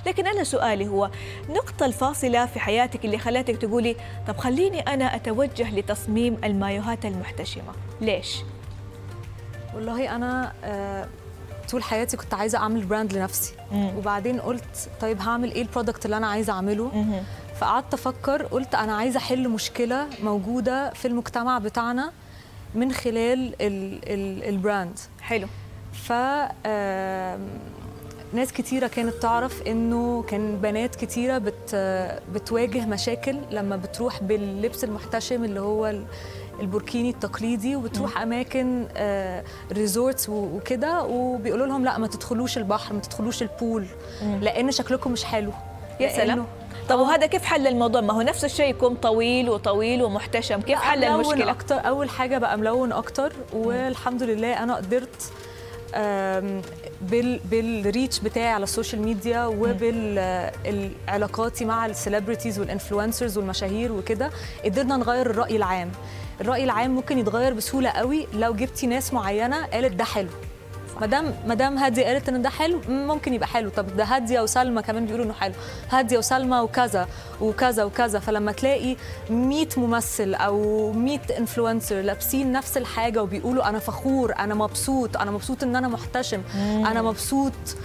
لكن انا سؤالي هو نقطه الفاصله في حياتك اللي خلتك تقولي طب خليني انا اتوجه لتصميم المايوهات المحتشمه ليش والله انا آه، طول حياتي كنت عايزه اعمل براند لنفسي مم. وبعدين قلت طيب هعمل ايه البرودكت اللي انا عايزه اعمله فقعدت افكر قلت انا عايزه احل مشكله موجوده في المجتمع بتاعنا من خلال ال ال البراند حلو ف آم، ناس كتيرة كانت تعرف انه كان بنات كتيرة بت بتواجه مشاكل لما بتروح باللبس المحتشم اللي هو ال- البوركيني التقليدي وبتروح اماكن ريزورتس وكده وبيقولوا لهم لا ما تدخلوش البحر ما تدخلوش البول لان شكلكم مش حلو يا سلام لأنه- طب آه. وهذا كيف حل الموضوع ما هو نفس الشيء يكون طويل وطويل ومحتشم كيف حل ملون المشكله اكتر اول حاجه بقى ملون اكتر والحمد لله انا قدرت آم، بال بالريتش بتاعي على السوشيال ميديا وبالعلاقاتي مع السليبرتيز والانفلونسرز والمشاهير وكده قدرنا نغير الراي العام الراي العام ممكن يتغير بسهوله قوي لو جبتي ناس معينه قالت ده حلو مدام مدام هاديه قالت ان ده حلو ممكن يبقى حلو طب ده هاديه وسلمى كمان بيقولوا انه حلو هاديه وسلمى وكذا وكذا وكذا فلما تلاقي 100 ممثل او 100 انفلونسر لابسين نفس الحاجه وبيقولوا انا فخور انا مبسوط انا مبسوط ان انا محتشم انا مبسوط